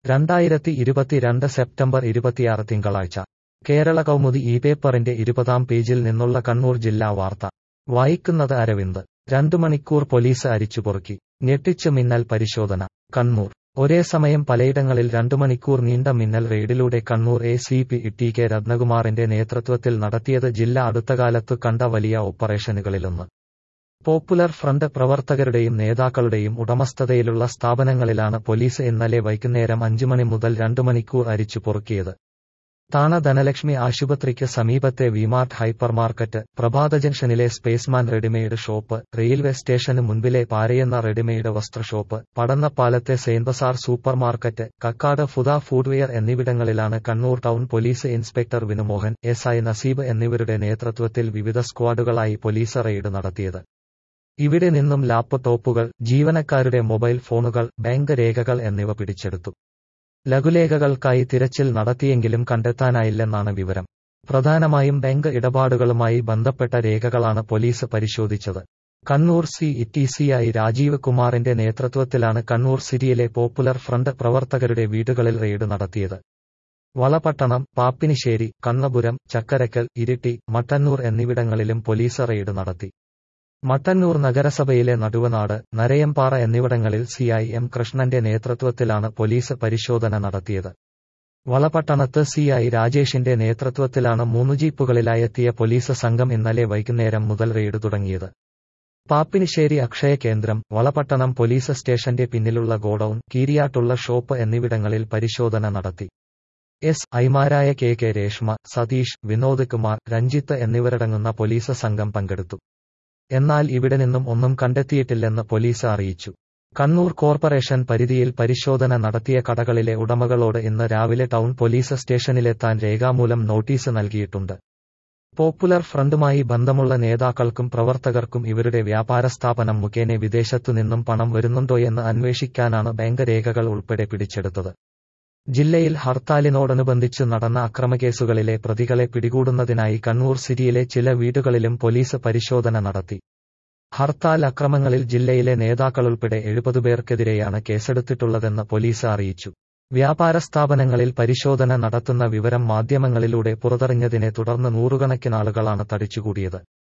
രണ്ടായിരത്തി ഇരുപത്തിരണ്ട് സെപ്റ്റംബർ ഇരുപത്തിയാറ് തിങ്കളാഴ്ച കേരള കൗമുദി ഈ പേപ്പറിന്റെ ഇരുപതാം പേജിൽ നിന്നുള്ള കണ്ണൂർ ജില്ലാ വാർത്ത വായിക്കുന്നത് അരവിന്ദ് രണ്ടു മണിക്കൂർ പോലീസ് അരിച്ചുപൊറുക്കി ഞെട്ടിച്ച് മിന്നൽ പരിശോധന കണ്ണൂർ ഒരേ സമയം പലയിടങ്ങളിൽ രണ്ടു മണിക്കൂർ നീണ്ട മിന്നൽ റെയ്ഡിലൂടെ Kannur A C P T K രത്നകുമാറിന്റെ നേതൃത്വത്തിൽ നടത്തിയത് ജില്ല അടുത്തകാലത്തു കണ്ട വലിയ ഓപ്പറേഷനുകളിലൊന്ന് പോപ്പുലർ ഫ്രണ്ട് പ്രവർത്തകരുടെയും നേതാക്കളുടെയും ഉടമസ്ഥതയിലുള്ള സ്ഥാപനങ്ങളിലാണ് പോലീസ് ഇന്നലെ വൈകുന്നേരം അഞ്ചു മണി മുതൽ രണ്ടു മണിക്കൂർ അരിച്ചു പൊറുക്കിയത് താണ ധനലക്ഷ്മി ആശുപത്രിക്ക് സമീപത്തെ വിമാർട്ട് ഹൈപ്പർ മാർക്കറ്റ് പ്രഭാത ജംഗ്ഷനിലെ സ്പേസ്മാൻ റെഡിമെയ്ഡ് ഷോപ്പ് റെയിൽവേ സ്റ്റേഷന് മുൻപിലെ പാരയെന്ന റെഡിമെയ്ഡ് വസ്ത്രഷോപ്പ് പടന്നപ്പാലത്തെ സെയിൻബസാർ സൂപ്പർ മാർക്കറ്റ് കക്കാട് ഫുദ ഫുഡ്വെയർ എന്നിവിടങ്ങളിലാണ് Kannur town police inspector Vinumohan S I Naseeb എന്നിവരുടെ നേതൃത്വത്തിൽ വിവിധ സ്ക്വാഡുകളായി പോലീസ് റെയ്ഡ് നടത്തിയത് ഇവിടെ നിന്നും ലാപ്ടോപ്പുകൾ ജീവനക്കാരുടെ മൊബൈൽ ഫോണുകൾ ബാങ്ക് രേഖകൾ എന്നിവ പിടിച്ചെടുത്തു ലഘുലേഖകൾക്കായി തിരച്ചിൽ നടത്തിയെങ്കിലും കണ്ടെത്താനായില്ലെന്നാണ് വിവരം പ്രധാനമായും ബാങ്ക് ഇടപാടുകളുമായി ബന്ധപ്പെട്ട രേഖകളാണ് പോലീസ് പരിശോധിച്ചത് Kannur C T C I Rajeev കുമാറിന്റെ നേതൃത്വത്തിലാണ് കണ്ണൂർ സിറ്റിയിലെ പോപ്പുലർ ഫ്രണ്ട് പ്രവർത്തകരുടെ വീടുകളിൽ റെയ്ഡ് നടത്തിയത് വളപട്ടണം പാപ്പിനിശ്ശേരി കണ്ണപുരം ചക്കരക്കൽ ഇരിട്ടി മട്ടന്നൂർ എന്നിവിടങ്ങളിലും പോലീസ് റെയ്ഡ് നടത്തി മട്ടന്നൂർ നഗരസഭയിലെ നടുവനാട് നരയമ്പാറ എന്നിവിടങ്ങളിൽ സി ഐ എം കൃഷ്ണന്റെ നേതൃത്വത്തിലാണ് പോലീസ് പരിശോധന നടത്തിയത് വളപട്ടണത്ത് സി ഐ രാജേഷിന്റെ നേതൃത്വത്തിലാണ് മൂന്ന് ജീപ്പുകളിലായെത്തിയ പോലീസ് സംഘം ഇന്നലെ വൈകുന്നേരം മുതൽ റെയ്ഡ് തുടങ്ങിയത് പാപ്പിനിശ്ശേരി അക്ഷയ കേന്ദ്രം വളപട്ടണം പോലീസ് സ്റ്റേഷന്റെ പിന്നിലുള്ള ഗോഡൌൺ കീരിയാട്ടുള്ള ഷോപ്പ് എന്നിവിടങ്ങളിൽ പരിശോധന നടത്തി എസ് ഐമാരായ കെ കെ രേഷ്മ സതീഷ് വിനോദ് കുമാർ രഞ്ജിത്ത് എന്നിവരടങ്ങുന്ന പോലീസ് സംഘം പങ്കെടുത്തു എന്നാൽ ഇവിടെ നിന്നും ഒന്നും കണ്ടെത്തിയിട്ടില്ലെന്ന് പോലീസ് അറിയിച്ചു കണ്ണൂർ കോർപ്പറേഷൻ പരിധിയിൽ പരിശോധന നടത്തിയ കടകളിലെ ഉടമകളോട് ഇന്ന് രാവിലെ ടൗൺ പോലീസ് സ്റ്റേഷനിലെത്താൻ രേഖാമൂലം നോട്ടീസ് നൽകിയിട്ടുണ്ട് പോപ്പുലർ ഫ്രണ്ടുമായി ബന്ധമുള്ള നേതാക്കൾക്കും പ്രവർത്തകർക്കും ഇവരുടെ വ്യാപാര സ്ഥാപനം മുഖേന വിദേശത്തു നിന്നും പണം വരുന്നുണ്ടോയെന്ന് അന്വേഷിക്കാനാണ് ബാങ്ക് രേഖകൾ ഉൾപ്പെടെ പിടിച്ചെടുത്തത് ജില്ലയിൽ ഹർത്താലിനോടനുബന്ധിച്ച് നടന്ന അക്രമകേസുകളിലെ പ്രതികളെ പിടികൂടുന്നതിനായി കണ്ണൂർ സിറ്റിയിലെ ചില വീടുകളിലും പോലീസ് പരിശോധന നടത്തി ഹർത്താൽ അക്രമങ്ങളിൽ ജില്ലയിലെ നേതാക്കളുൾപ്പെടെ എഴുപത് പേർക്കെതിരെയാണ് കേസെടുത്തിട്ടുള്ളതെന്ന് പോലീസ് അറിയിച്ചു വ്യാപാര സ്ഥാപനങ്ങളിൽ പരിശോധന നടത്തുന്ന വിവരം മാധ്യമങ്ങളിലൂടെ പുറത്തറിഞ്ഞതിനെ തുടർന്ന് നൂറുകണക്കിനാളുകളാണ് തടിച്ചുകൂടിയത്